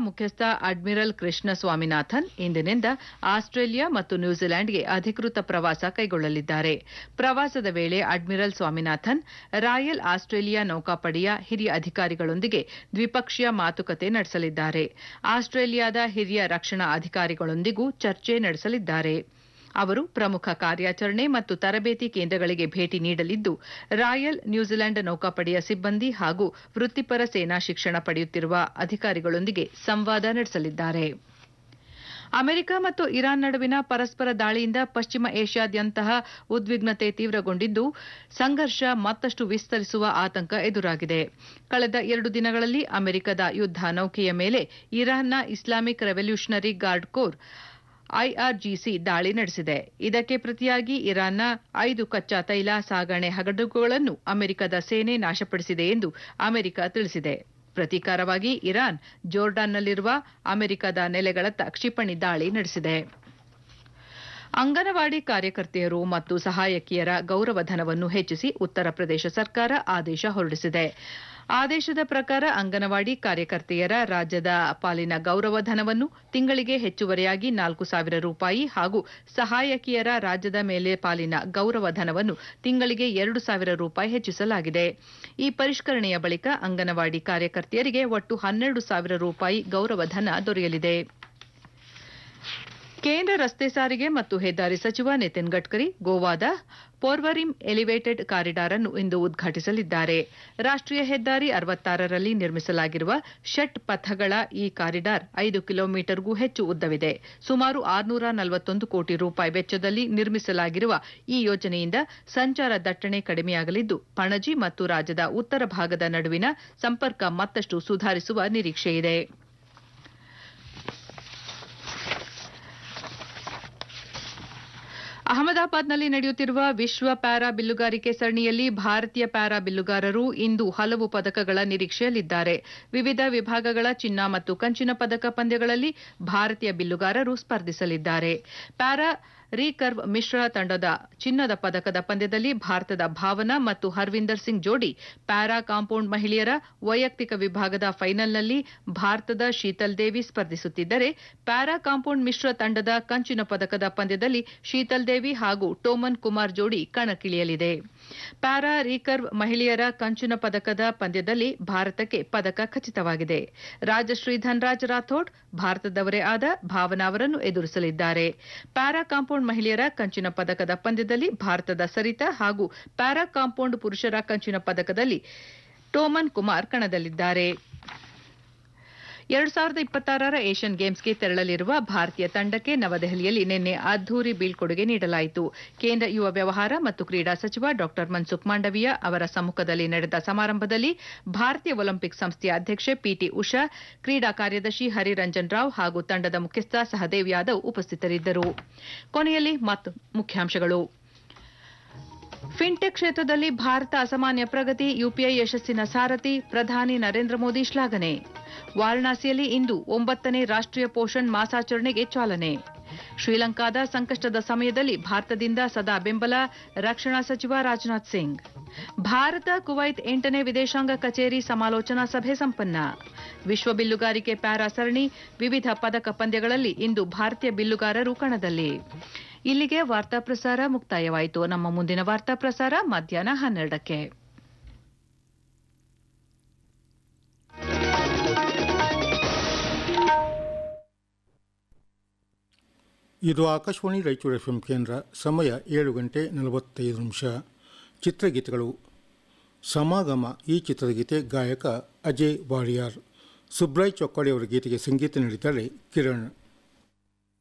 ಮುಖ್ಯಸ್ಥ ಅಡ್ಮಿರಲ್ ಕೃಷ್ಣ ಸ್ವಾಮಿನಾಥನ್ ಇಂದಿನಿಂದ ಆಸ್ಟ್ರೇಲಿಯಾ ಮತ್ತು ನ್ಯೂಜಿಲೆಂಡ್ಗೆ ಅಧಿಕೃತ ಪ್ರವಾಸ ಕೈಗೊಳ್ಳಲಿದ್ದಾರೆ ಪ್ರವಾಸದ ವೇಳೆ ಅಡ್ಮಿರಲ್ ಸ್ವಾಮಿನಾಥನ್ ರಾಯಲ್ ಆಸ್ಟ್ರೇಲಿಯಾ ನೌಕಾಪಡೆಯ ಹಿರಿಯ ಅಧಿಕಾರಿಗಳೊಂದಿಗೆ ದ್ವಿಪಕ್ಷೀಯ ಮಾತುಕತೆ ನಡೆಸಲಿದ್ದಾರೆ ಆಸ್ಟ್ರೇಲಿಯಾದ ಹಿರಿಯ ರಕ್ಷಣಾ ಅಧಿಕಾರಿಗಳೊಂದಿಗೂ ಚರ್ಚೆ ನಡೆಸಲಿದ್ದಾರೆ ಅವರು ಪ್ರಮುಖ ಕಾರ್ಯಾಚರಣೆ ಮತ್ತು ತರಬೇತಿ ಕೇಂದ್ರಗಳಿಗೆ ಭೇಟಿ ನೀಡಲಿದ್ದು ರಾಯಲ್ ನ್ಯೂಜಿಲೆಂಡ್ ನೌಕಾಪಡೆಯ ಸಿಬ್ಬಂದಿ ಹಾಗೂ ವೃತ್ತಿಪರ ಸೇನಾ ಶಿಕ್ಷಣ ಪಡೆಯುತ್ತಿರುವ ಅಧಿಕಾರಿಗಳೊಂದಿಗೆ ಸಂವಾದ ನಡೆಸಲಿದ್ದಾರೆ ಅಮೆರಿಕ ಮತ್ತು ಇರಾನ್ ನಡುವಿನ ಪರಸ್ಪರ ದಾಳಿಯಿಂದ ಪಶ್ಚಿಮ ಏಷ್ಯಾದ್ಯಂತಹ ಉದ್ವಿಗ್ನತೆ ತೀವ್ರಗೊಂಡಿದ್ದು ಸಂಘರ್ಷ ಮತ್ತಷ್ಟು ವಿಸ್ತರಿಸುವ ಆತಂಕ ಎದುರಾಗಿದೆ ಕಳೆದ ಎರಡು ದಿನಗಳಲ್ಲಿ ಅಮೆರಿಕದ ಯುದ್ದ ನೌಕೆಯ ಮೇಲೆ ಇರಾನ್ನ Islamic Revolutionary Guard Corps IRGC ದಾಳಿ ನಡೆಸಿದೆ ಇದಕ್ಕೆ ಪ್ರತಿಯಾಗಿ ಇರಾನ್ನ ಐದು ಕಚ್ಚಾ ತೈಲ ಸಾಗಣೆ ಹಡಗುಗಳನ್ನು ಅಮೆರಿಕದ ಸೇನೆ ನಾಶಪಡಿಸಿದೆ ಎಂದು ಅಮೆರಿಕ ತಿಳಿಸಿದೆ ಪ್ರತೀಕಾರವಾಗಿ ಇರಾನ್ ಜೋರ್ಡಾನ್ನಲ್ಲಿರುವ ಅಮೆರಿಕದ ನೆಲೆಗಳತ್ತ ಕ್ಷಿಪಣಿ ದಾಳಿ ನಡೆಸಿದೆ ಅಂಗನವಾಡಿ ಕಾರ್ಯಕರ್ತೆಯರು ಮತ್ತು ಸಹಾಯಕಿಯರ ಗೌರವಧನವನ್ನು ಹೆಚ್ಚಿಸಿ ಉತ್ತರ ಪ್ರದೇಶ ಸರ್ಕಾರ ಆದೇಶ ಹೊರಡಿಸಿದೆ ಆದೇಶದ ಪ್ರಕಾರ ಅಂಗನವಾಡಿ ಕಾರ್ಯಕರ್ತೆಯರ ರಾಜ್ಯದ ಪಾಲಿನ ಗೌರವಧನವನ್ನು ತಿಂಗಳಿಗೆ ಹೆಚ್ಚುವರಿಯಾಗಿ ನಾಲ್ಕು ಸಾವಿರ ರೂಪಾಯಿ ಹಾಗೂ ಸಹಾಯಕಿಯರ ರಾಜ್ಯದ ಮೇಲೆ ಪಾಲಿನ ಗೌರವಧನವನ್ನು ತಿಂಗಳಿಗೆ ಎರಡು ಸಾವಿರ ರೂಪಾಯಿ ಹೆಚ್ಚಿಸಲಾಗಿದೆ ಈ ಪರಿಷ್ಕರಣೆಯ ಬಳಿಕ ಅಂಗನವಾಡಿ ಕಾರ್ಯಕರ್ತೆಯರಿಗೆ ಒಟ್ಟು ಹನ್ನೆರಡು ಸಾವಿರ ರೂಪಾಯಿ ಗೌರವಧನ ದೊರೆಯಲಿದೆ ಕೇಂದ್ರ ರಸ್ತೆ ಸಾರಿಗೆ ಮತ್ತು ಹೆದ್ದಾರಿ ಸಚಿವ ನಿತಿನ್ ಗಡ್ಕರಿ ಗೋವಾದ ಪೋರ್ವರಿಮ್ ಎಲಿವೇಟೆಡ್ ಕಾರಿಡಾರ್ ಅನ್ನು ಇಂದು ಉದ್ಘಾಟಿಸಲಿದ್ದಾರೆ ರಾಷ್ಟೀಯ ಹೆದ್ದಾರಿ ಅರವತ್ತಾರರಲ್ಲಿ ನಿರ್ಮಿಸಲಾಗಿರುವ ಷಟ್ ಪಥಗಳ ಈ ಕಾರಿಡಾರ್ ಐದು ಕಿಲೋಮೀಟರ್ಗೂ ಹೆಚ್ಚು ಉದ್ದವಿದೆ ಸುಮಾರು ಆರುನೂರ ನಲವತ್ತೊಂದು ಕೋಟಿ ರೂಪಾಯಿ ವೆಚ್ಚದಲ್ಲಿ ನಿರ್ಮಿಸಲಾಗಿರುವ ಈ ಯೋಜನೆಯಿಂದ ಸಂಚಾರ ದಟ್ಟಣೆ ಕಡಿಮೆಯಾಗಲಿದ್ದು ಪಣಜಿ ಮತ್ತು ರಾಜ್ಯದ ಉತ್ತರ ಭಾಗದ ನಡುವಿನ ಸಂಪರ್ಕ ಮತ್ತಷ್ಟು ಸುಧಾರಿಸುವ ನಿರೀಕ್ಷೆಯಿದೆ ಅಹಮದಾಬಾದ್ನಲ್ಲಿ ನಡೆಯುತ್ತಿರುವ ವಿಶ್ವ ಪ್ಯಾರಾ ಬಿಲ್ಲುಗಾರಿಕೆ ಸರಣಿಯಲ್ಲಿ ಭಾರತೀಯ ಪ್ಯಾರಾ ಬಿಲ್ಲುಗಾರರು ಇಂದು ಹಲವು ಪದಕಗಳ ನಿರೀಕ್ಷೆಯಲ್ಲಿದ್ದಾರೆ ವಿವಿಧ ವಿಭಾಗಗಳ ಚಿನ್ನ ಮತ್ತು ಕಂಚಿನ ಪದಕ ಪಂದ್ಯಗಳಲ್ಲಿ ಭಾರತೀಯ ಬಿಲ್ಲುಗಾರರು ಸ್ಪರ್ಧಿಸಲಿದ್ದಾರೆ ಪ್ಯಾರಾ ರೀಕರ್ವ್ ಮಿಶ್ರ ತಂಡದ ಚಿನ್ನದ ಪದಕದ ಪಂದ್ಯದಲ್ಲಿ ಭಾರತದ ಭಾವನಾ ಮತ್ತು ಹರ್ವಿಂದರ್ ಸಿಂಗ್ ಜೋಡಿ ಪ್ಯಾರಾ ಕಾಂಪೌಂಡ್ ಮಹಿಳೆಯರ ವೈಯಕ್ತಿಕ ವಿಭಾಗದ ಫೈನಲ್ನಲ್ಲಿ ಭಾರತದ ಶೀತಲ್ ದೇವಿ ಸ್ಪರ್ಧಿಸುತ್ತಿದ್ದರೆ ಪ್ಯಾರಾ ಕಾಂಪೌಂಡ್ ಮಿಶ್ರ ತಂಡದ ಕಂಚಿನ ಪದಕದ ಪಂದ್ಯದಲ್ಲಿ ಶೀತಲ್ ದೇವಿ ಹಾಗೂ ಟೋಮನ್ ಕುಮಾರ್ ಜೋಡಿ ಕಣಕ್ಕಿಳಿಯಲಿದೆ ಪ್ಯಾರಾ ರೀಕರ್ವ್ ಮಹಿಳೆಯರ ಕಂಚಿನ ಪದಕದ ಪಂದ್ಯದಲ್ಲಿ ಭಾರತಕ್ಕೆ ಪದಕ ಖಚಿತವಾಗಿದೆ ರಾಜಶ್ರೀ ಧನ್ರಾಜ್ ರಾಥೋಡ್ ಭಾರತದವರೇ ಆದ ಭಾವನಾ ಅವರನ್ನು ಎದುರಿಸಲಿದ್ದಾರೆ ಪ್ಯಾರಾ ಕಾಂಪೌಂಡ್ ಮಹಿಳೆಯರ ಕಂಚಿನ ಪದಕದ ಪಂದ್ಯದಲ್ಲಿ ಭಾರತದ ಸರಿತಾ ಹಾಗೂ ಪ್ಯಾರಾ ಕಾಂಪೌಂಡ್ ಪುರುಷರ ಕಂಚಿನ ಪದಕದಲ್ಲಿ ಟೋಮನ್ ಕುಮಾರ್ ಕಣದಲ್ಲಿದ್ದಾರೆ ಎರಡು ಸಾವಿರದ ಇಪ್ಪತ್ತಾರರ ಏಷ್ಯನ್ ಗೇಮ್ಸ್ಗೆ ತೆರಳಲಿರುವ ಭಾರತೀಯ ತಂಡಕ್ಕೆ ನವದೆಹಲಿಯಲ್ಲಿ ನಿನ್ನೆ ಅದ್ದೂರಿ ಬೀಳ್ಕೊಡುಗೆ ನೀಡಲಾಯಿತು ಕೇಂದ್ರ ಯುವ ವ್ಯವಹಾರ ಮತ್ತು ಕ್ರೀಡಾ ಸಚಿವ ಡಾ ಮನ್ಸುಖ್ ಮಾಂಡವೀಯ ಅವರ ಸಮ್ಮುಖದಲ್ಲಿ ನಡೆದ ಸಮಾರಂಭದಲ್ಲಿ ಭಾರತೀಯ ಒಲಿಂಪಿಕ್ ಸಂಸ್ಥೆಯ ಅಧ್ಯಕ್ಷೆ ಪಿಟಿ ಉಷಾ ಕ್ರೀಡಾ ಕಾರ್ಯದರ್ಶಿ ಹರಿರಂಜನ್ ರಾವ್ ಹಾಗೂ ತಂಡದ ಮುಖ್ಯಸ್ಥ ಸಹದೇವ್ ಯಾದವ್ ಉಪಸ್ಥಿತರಿದ್ದರು ಕೊನೆಯಲ್ಲಿ ಮತ್ತು ಮುಖ್ಯಾಂಶಗಳು ಫಿನ್ಟೆಕ್ ಕ್ಷೇತ್ರದಲ್ಲಿ ಭಾರತ ಅಸಾಮಾನ್ಯ ಪ್ರಗತಿ ಯುಪಿಐ ಯಶಸ್ಸಿನ ಸಾರಥಿ ಪ್ರಧಾನಿ ನರೇಂದ್ರ ಮೋದಿ ಶ್ಲಾಘನೆ ವಾರಣಾಸಿಯಲ್ಲಿ ಇಂದು ಒಂಬತ್ತನೇ ರಾಷ್ಟೀಯ ಪೋಷಣ್ ಮಾಸಾಚರಣೆಗೆ ಚಾಲನೆ ಶ್ರೀಲಂಕಾದ ಸಂಕಷ್ಟದ ಸಮಯದಲ್ಲಿ ಭಾರತದಿಂದ ಸದಾ ಬೆಂಬಲ ರಕ್ಷಣಾ ಸಚಿವ ರಾಜನಾಥ್ ಸಿಂಗ್ ಭಾರತ ಕುವೈತ್ ಎಂಟನೇ ವಿದೇಶಾಂಗ ಕಚೇರಿ ಸಮಾಲೋಚನಾ ಸಭೆ ಸಂಪನ್ನ ವಿಶ್ವ ಬಿಲ್ಲುಗಾರಿಕೆ ಪ್ಯಾರಾ ಸರಣಿ ವಿವಿಧ ಪದಕ ಪಂದ್ಯಗಳಲ್ಲಿ ಇಂದು ಭಾರತೀಯ ಬಿಲ್ಲುಗಾರರು ಕಣದಲ್ಲಿ ಇಲ್ಲಿಗೆ ವಾರ್ತಾ ಪ್ರಸಾರ ಮುಕ್ತಾಯವಾಯಿತು ನಮ್ಮ ಮುಂದಿನ ವಾರ್ತಾ ಪ್ರಸಾರ ಮಧ್ಯಾಹ್ನ ಹನ್ನೆರಡಕ್ಕೆ ಇದು ಆಕಾಶವಾಣಿ ರಾಯಚೂರು ಎಫ್ ಕೇಂದ್ರ ಸಮಯ ಏಳು ಗಂಟೆ ನಲವತ್ತೈದು ನಿಮಿಷ ಚಿತ್ರಗೀತೆಗಳು ಸಮಾಗಮ ಈ ಚಿತ್ರದ ಗೀತೆ ಗಾಯಕ ಅಜಯ್ ವಾಡಿಯಾರ್ ಸುಬ್ರಾಯ್ ಚೊಕ್ಕಾಡಿ ಅವರ ಗೀತೆಗೆ ಸಂಗೀತ ನೀಡಿದ್ದಾರೆ ಕಿರಣ್